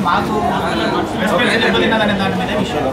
మాకు రెస్పెక్ట్ దెబ్బతిన్నదనే దాని మీద విషయం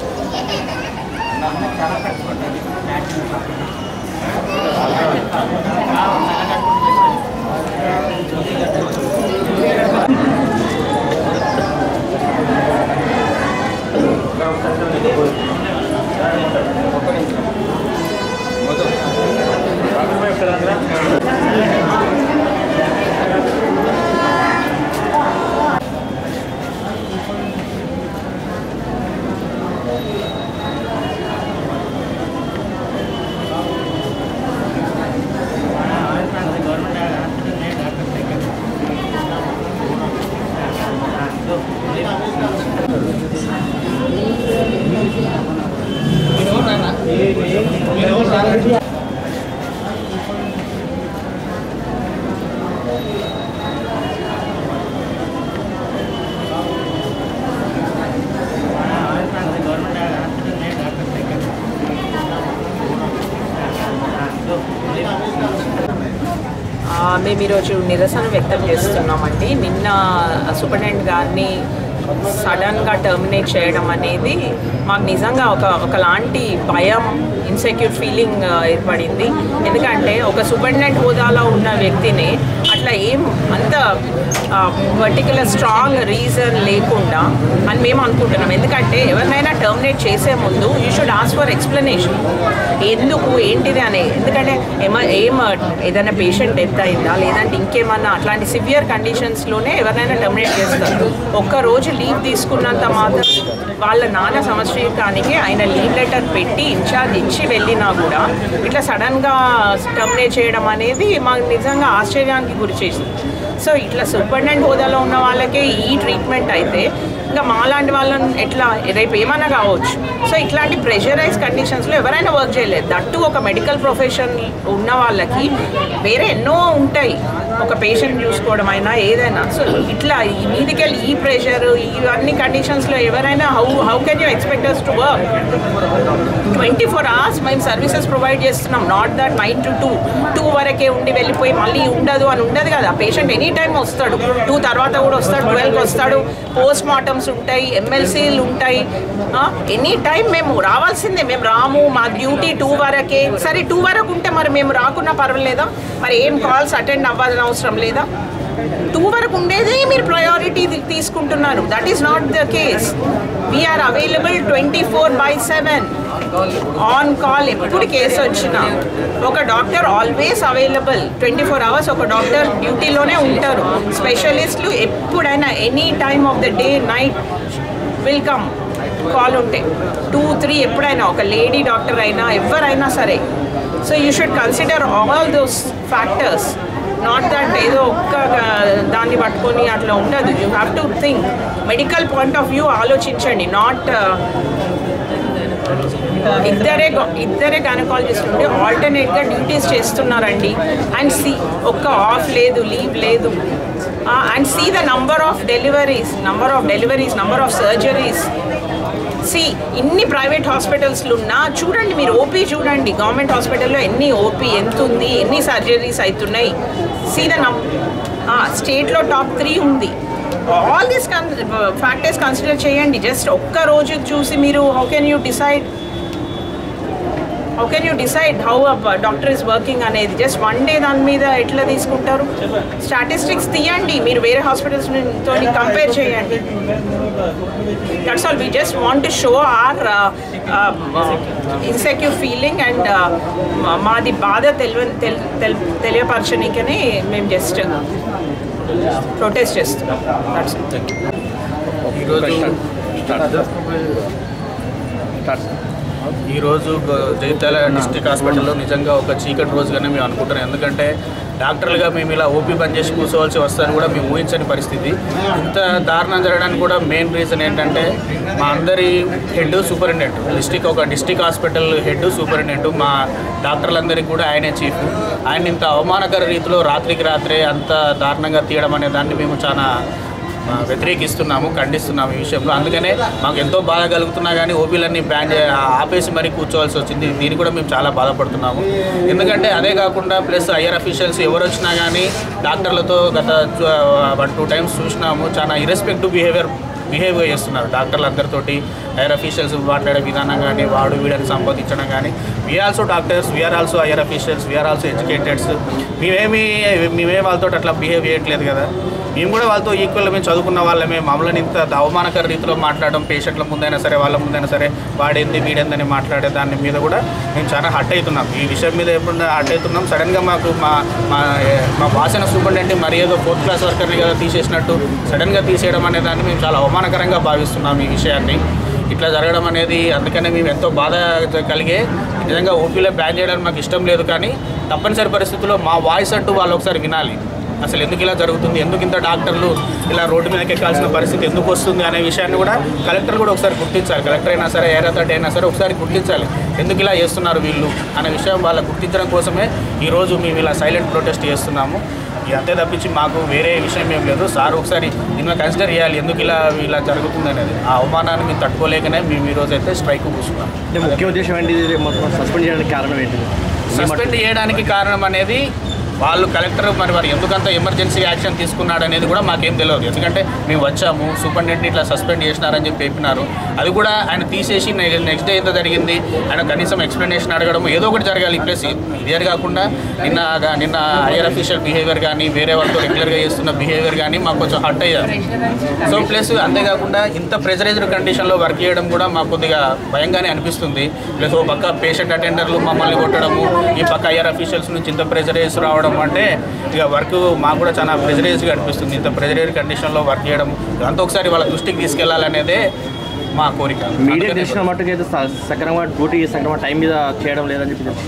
ఆ, మేము ఈరోజు నిరసన వ్యక్తం చేస్తున్నామండి నిన్న సూపరింటెండెంట్ గారిని సడన్గా టర్మినేట్ చేయడం అనేది మాకు నిజంగా ఒక ఒకలాంటి భయం ఇన్సెక్యూర్ ఫీలింగ్ ఏర్పడింది ఎందుకంటే ఒక సూపరింటెండెంట్ హోదాలో ఉన్న వ్యక్తిని అట్లా ఏం అంత పర్టికులర్ స్ట్రాంగ్ రీజన్ లేకుండా అని మేము అనుకుంటున్నాం ఎందుకంటే ఎవరినైనా టర్మినేట్ చేసే ముందు you should ask for explanation ఎందుకు ఏంటిది అని ఎందుకంటే ఏమ ఏం ఏదైనా పేషెంట్ డెత్ అయిందా లేదంటే ఇంకేమన్నా అట్లాంటి సివియర్ కండిషన్స్లోనే ఎవరినైనా టర్మినేట్ చేస్తారు ఒక్క రోజు లీవ్ తీసుకున్నంత మాత్రం వాళ్ళ నాన్న సంవత్సరానికి ఆయన లీవ్ లెటర్ పెట్టి ఇన్ఛార్జ్ ఇచ్చి వెళ్ళినా కూడా ఇట్లా సడన్గా టర్మినేట్ చేయడం అనేది మాకు నిజంగా ఆశ్చర్యానికి గురి చేసింది సో ఇట్లా సూపరింటెండెంట్ హోదాలో ఉన్న వాళ్ళకే ఈ ట్రీట్మెంట్ అయితే ఇంకా మాలాంటి వాళ్ళని ఎట్లా రేపు ఏమైనా కావచ్చు సో ఇట్లాంటి ప్రెషరైజ్ కండిషన్స్లో ఎవరైనా వర్క్ చేయలేదు దట్టు ఒక మెడికల్ ప్రొఫెషన్ ఉన్న వాళ్ళకి వేరే ఎన్నో ఉంటాయి ఒక పేషెంట్ చూసుకోవడం అయినా ఏదైనా సో ఇట్లా ఈ మీదికెళ్ళి ఈ ప్రెషర్ ఇవన్నీ కండిషన్స్లో ఎవరైనా how how can you expect us to work twenty four hours మేము సర్వీసెస్ ప్రొవైడ్ చేస్తున్నాం not that nine to two two వరకే ఉండి వెళ్ళిపోయి మళ్ళీ ఉండదు అని ఉండదు కదా పేషెంట్ ఎనీ టైం వస్తాడు టూ తర్వాత కూడా వస్తాడు ట్వెల్వ్కి వస్తాడు పోస్ట్ మార్టమ్స్ ఉంటాయి ఎమ్మెల్సీలు ఉంటాయి ఎనీ టైం మేము రావాల్సిందే మేము రాము మా డ్యూటీ టూ వరకే సరే టూ వరకు ఉంటే మరి మేము రాకున్నా పర్వాలేదా మరి ఏం కాల్స్ అటెండ్ అవ్వాల్సిన అవసరం లేదా టూ వరకు ఉండేదే మీరు ప్రయారిటీ తీసుకుంటున్నారు that is not the case we are available twenty four by seven on call ఎప్పుడు కేసు వచ్చినా ఒక doctor always available twenty four hours ఒక డాక్టర్ డ్యూటీలోనే ఉంటారు స్పెషలిస్టులు ఎప్పుడైనా any time of the day night will come call ఉంటే టూ త్రీ ఎప్పుడైనా ఒక లేడీ డాక్టర్ అయినా ఎవరైనా సరే so you should consider all those factors not that ఏదో ఒక్క దాన్ని పట్టుకొని అట్లా ఉండదు you have to think medical point of view ఆలోచించండి నాట్ ఇద్దరే గ- ఇద్దరే గైనకాలజిస్ట్ ఉండి ఆల్టర్నేట్గా డ్యూటీస్ చేస్తున్నారండి అండ్ సి ఒక్క ఆఫ్ లేదు లీవ్ లేదు and see the number of deliveries number of deliveries number of surgeries see ఇన్ని ప్రైవేట్ హాస్పిటల్స్లో ఉన్నా చూడండి మీరు ఓపీ చూడండి గవర్నమెంట్ హాస్పిటల్లో ఎన్ని ఓపీ ఎంత ఉంది ఎన్ని సర్జరీస్ అవుతున్నాయి సీ ద నం స్టేట్లో టాప్ త్రీ ఉంది ఆల్ దీస్ కన్ ఫ్యాక్టర్స్ కన్సిడర్ చేయండి జస్ట్ ఒక్క రోజు చూసి మీరు how can you decide how can you decide how a doctor is working అనేది జస్ట్ వన్ డే దాని మీద ఎట్లా తీసుకుంటారు స్టాటిస్టిక్స్ తీయండి మీరు వేరే హాస్పిటల్స్ తో కంపేర్ చేయండి that's all we just want to show our insecure feeling and మాది బాధ తెలియ తెలియపరచనికని మేము జస్ట్ ప్రొటెస్ట్ చేస్తున్నాం దట్స్ ఈరోజు ఈరోజు గ- జగిత్యాల డిస్ట్రిక్ట్ హాస్పిటల్లో నిజంగా ఒక చీకటి రోజుగానే మేము అనుకుంటున్నాం ఎందుకంటే డాక్టర్లుగా మేము ఇలా ఓపీ పని చేసి కూర్చోవలసి వస్తుందని కూడా మేము ఊహించని పరిస్థితి ఇంత దారుణం జరగడానికి కూడా మెయిన్ రీజన్ ఏంటంటే మా అందరి హెడ్ సూపరింటెండెంట్ డిస్టిక్ ఒక డిస్టిక్ హాస్పిటల్ హెడ్ సూపరింటెండెంట్ మా డాక్టర్లందరికీ కూడా ఆయనే చీఫ్ ఆయన ఇంత అవమానకర రీతిలో రాత్రికి రాత్రే అంత దారుణంగా తీయడం అనే దాన్ని మేము చాలా ఆ, వ్యతిరేకిస్తున్నాము ఖండిస్తున్నాము ఈ విషయంలో అందుకనే మాకు ఎంతో బాధ కలుగుతున్నా కానీ ఓపీలన్నీ బ్యాన్ చే ఆపేసి మరీ కూర్చోవాల్సి వచ్చింది దీన్ని కూడా మేము చాలా బాధపడుతున్నాము ఎందుకంటే అదే కాకుండా ప్లస్ హయ్యర్ అఫీషియల్స్ ఎవరు వచ్చినా కానీ డాక్టర్లతో గత వన్ టూ టైమ్స్ చూసినాము చాలా ఇరెస్పెక్టివ్ బిహేవియర్ బిహేవ్ చేస్తున్నారు డాక్టర్లు అందరితోటి హైయర్ అఫీషియల్స్ మాట్లాడే విధానం కానీ వాడు వీడని సంబోధించడం కానీ we also doctors we are also higher officials we are also educateds మేమేమి మేమే వాళ్ళతో అట్లా బిహేవ్ చేయట్లేదు కదా మేము కూడా వాళ్ళతో ఈక్వల్ మేము చదువుకున్న వాళ్ళమే మమ్మల్ని ఇంత అవమానకర రీతిలో మాట్లాడడం పేషెంట్ల ముందైనా సరే వాళ్ళ ముందైనా సరే వాడేంది వీడేందని మాట్లాడే దాని మీద కూడా మేము చాలా హట్ అవుతున్నాం ఈ విషయం మీద ఎప్పుడు హట్ అవుతున్నాం సడన్గా మాకు మా మా మా వాసన సూపరింటెండెంట్ మరి ఏదో ఫోర్త్ క్లాస్ వర్కర్ని కదా తీసేసినట్టు సడన్గా తీసేయడం అనే దాన్ని మేము చాలా అవమానకరంగా భావిస్తున్నాం ఈ విషయాన్ని ఇట్లా జరగడం అనేది అందుకనే మేము ఎంతో బాధ కలిగే నిజంగా ఓపీలో బ్యాన్ చేయడానికి మాకు ఇష్టం లేదు కానీ తప్పనిసరి పరిస్థితుల్లో మా వాయిస్ అంటూ వాళ్ళు ఒకసారి వినాలి అసలు ఎందుకు ఇలా జరుగుతుంది ఎందుకు ఇంత డాక్టర్లు ఇలా రోడ్డు మీదకి ఎక్కాల్సిన పరిస్థితి ఎందుకు వస్తుంది అనే విషయాన్ని కూడా కలెక్టర్ కూడా ఒకసారి గుర్తించాలి కలెక్టర్ అయినా సరే ఏ అథారిటీ అయినా సరే ఒకసారి గుర్తించాలి ఎందుకు ఇలా చేస్తున్నారు వీళ్ళు అనే విషయం వాళ్ళ గుర్తించడం కోసమే ఈరోజు మేము ఇలా సైలెంట్ ప్రొటెస్ట్ చేస్తున్నాము ఇది అంతే తప్పించి మాకు వేరే విషయం ఏం లేదు సార్ ఒకసారి దీన్ని కన్సిడర్ చేయాలి ఎందుకు ఇలా ఇలా జరుగుతుంది అనేది ఆ అవమానాన్ని మేము తట్టుకోలేకనే మేము ఈరోజు అయితే స్ట్రైక్ కూర్చున్నాం అంటే ముఖ్య ఉద్దేశం ఏంటి ఇది మొత్తం సస్పెండ్ చేయడానికి కారణం ఏంటి సస్పెండ్ చేయడానికి కారణం అనేది వాళ్ళు కలెక్టర్ మరి వారు ఎందుకంత ఎమర్జెన్సీ యాక్షన్ తీసుకున్నాడు అనేది కూడా మాకేం తెలియదు ఎందుకంటే మేము వచ్చాము సూపరింటెండెంట్ ఇట్లా సస్పెండ్ చేసినారని చెప్పి చెప్పినారు అది కూడా ఆయన తీసేసి నెక్స్ట్ డే ఎంత జరిగింది ఆయన కనీసం ఎక్స్ప్లెనేషన్ అడగడం ఏదో ఒకటి జరగాలి ప్లస్ ఇదే కాకుండా నిన్న నిన్న హైయర్ అఫీషియల్ బిహేవియర్ కానీ వేరే వాళ్ళతో రెగ్యులర్గా చేస్తున్న బిహేవియర్ కానీ మాకు కొంచెం హట్ అయ్యారు సో ప్లస్ అంతేకాకుండా ఇంత ప్రెజరైజ్డ్ కండిషన్లో వర్క్ చేయడం కూడా మాకు కొద్దిగా భయంగానే అనిపిస్తుంది ప్లస్ ఓ పక్క పేషెంట్ అటెండర్లు మమ్మల్ని కొట్టడము ఈ పక్క ఐఆర్ అఫీషియల్స్ నుంచి ఇంత ప్రెజరైజ్ రావడం అంటే ఇక వర్క్ మాకు కూడా చాలా ప్రెజరైజ్గా అనిపిస్తుంది ఇంత ప్రెజరైజ్ కండిషన్లో వర్క్ చేయడం అంతా ఒకసారి వాళ్ళ దృష్టికి తీసుకెళ్లాలనేదే మా కోరిక మీడియా అందుకనే తెలిసిన మట్టుకు అయితే స- సక్రమంగా డ్యూటీ సక్రమంగా టైం మీద చేయడం లేదని చెప్పి తెలుసు.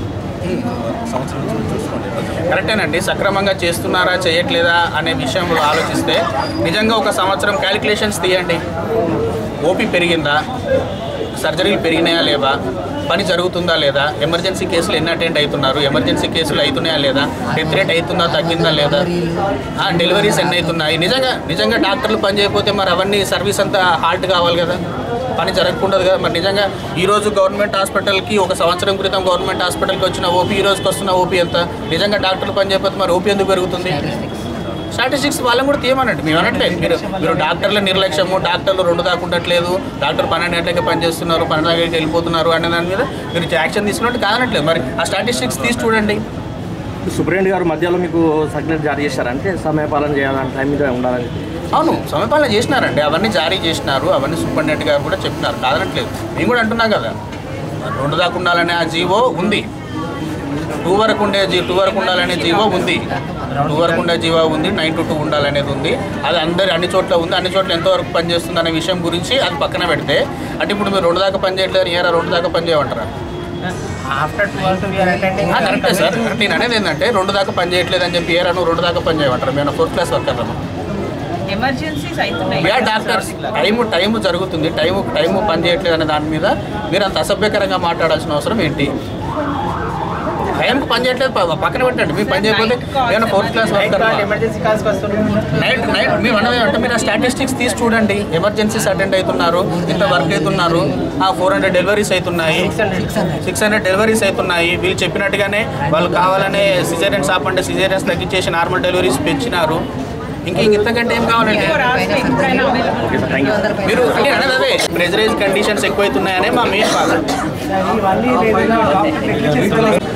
కరెక్టేనండి సక్రమంగా చేస్తున్నారా చేయట్లేదా అనే విషయంలో ఆలోచిస్తే నిజంగా ఒక సంవత్సరం క్యాలిక్యులేషన్స్ తీయండి ఓపీ పెరిగిందా సర్జరీలు పెరిగినాయా లేవా పని జరుగుతుందా లేదా ఎమర్జెన్సీ కేసులు ఎన్ని అటెండ్ అవుతున్నారు ఎమర్జెన్సీ కేసులు అవుతున్నాయా లేదా డెత్ రేట్ అవుతుందా తగ్గిందా లేదా ఆ, డెలివరీస్ ఎన్ని అవుతున్నాయి నిజంగా నిజంగా డాక్టర్లు పని చేయకపోతే మరి అవన్నీ సర్వీస్ అంతా హార్ట్ కావాలి కదా పని జరగకుండా కదా మరి నిజంగా ఈ రోజు గవర్నమెంట్ హాస్పిటల్కి ఒక సంవత్సరం క్రితం గవర్నమెంట్ హాస్పిటల్కి వచ్చిన ఓపీ ఈ రోజుకి వస్తున్న ఓపీ ఎంత నిజంగా డాక్టర్లు పని చేయకపోతే మరి ఓపీ ఎందుకు పెరుగుతుంది స్టాటిస్టిక్స్ వాళ్ళని కూడా తీయమనండి మేము అనట్లేదు మీరు మీరు డాక్టర్ల నిర్లక్ష్యము డాక్టర్లు రెండు దాకా ఉండట్లేదు డాక్టర్ పన్నెండు గంటలకి పనిచేస్తున్నారు పన్నెండు గంటలకి వెళ్ళిపోతున్నారు అనే దాని మీద మీరు యాక్షన్ తీసుకున్నట్టు కాదనట్లేదు మరి ఆ స్టాటిస్టిక్స్ తీసి చూడండి సూపరింటెండెంట్ గారు మధ్యలో మీకు సర్క్యులర్ జారీ చేశారు అంటే సమయపాలన చేయాలని టైం మీద ఉండాలని అవును సమయపాలన చేసినారండి అవన్నీ జారీ చేసినారు అవన్నీ సూపరింటెండెంట్ గారు కూడా చెప్పినారు కాదనట్లేదు మేము కూడా అంటున్నాం కదా రెండు దాకా ఉండాలనే ఆ జీవో ఉంది టూ వరకు ఉండే జీ టూ వరకు ఉండాలనే జీవో ఉంది టూ వరకు ఉండే జీవో ఉంది నైన్ టు టూ ఉండాలనేది ఉంది అది అందరి అన్ని చోట్ల ఉంది అన్ని చోట్ల ఎంతవరకు పనిచేస్తుంది అనే విషయం గురించి అది పక్కన పెడితే అంటే ఇప్పుడు మీరు రెండు దాకా పని చేయట్లేదు ఏరా రెండు దాకా పని చేయమంటారా ఆఫ్టర్ ట్వెల్వ్ వీఆర్ అటెండింగ్ ఆ, కరెక్టే సార్ నేను అనేది ఏంటంటే రెండు దాకా పని చేయట్లేదు అని చెప్పి ఏరా నువ్వు రెండు దాకా పని చేయమంటారు మేము ఫోర్త్ క్లాస్ వర్కర్ ఎమర్జెన్సీస్ అవుతున్నాయి యా డాక్టర్స్ టైము టైము జరుగుతుంది టైము టైము పని చేయట్లేదు అనే దాని మీద మీరు అంత అసభ్యకరంగా మాట్లాడాల్సిన అవసరం ఏంటి టైంకి పని చేయట్లేదు ప- పక్కన పెట్టండి మీరు పని చేయకపోతే నేను fourth class worker emergency calls వస్తున్నాయి నైట్ నైట్ మేము అన్నది అంటే మీరు ఆ స్టాటిస్టిక్స్ తీసి చూడండి ఎమర్జెన్సీస్ అటెండ్ అవుతున్నారు ఇంత వర్క్ అవుతున్నారు ఆ ఫోర్ హండ్రెడ్ డెలివరీస్ అవుతున్నాయి సిక్స్ హండ్రెడ్ డెలివరీస్ అవుతున్నాయి వీళ్ళు చెప్పినట్టుగానే వాళ్ళు కావాలనే సిజేరియన్స్ ఆపంటే సిజేరియన్స్ తగ్గించేసి నార్మల్ డెలివరీస్ పెంచినారు ఇంకా ఇంతకంటే ఏం కావాలండి రాస్తే ఎప్పుడైనా available okay sir thank you మీరు అంటే అనేది అదే ప్రెజరైజ్ కండిషన్స్ ఎక్కువైతున్నాయనే మా మెయిన్ బాధ ఇవన్నీ లేదు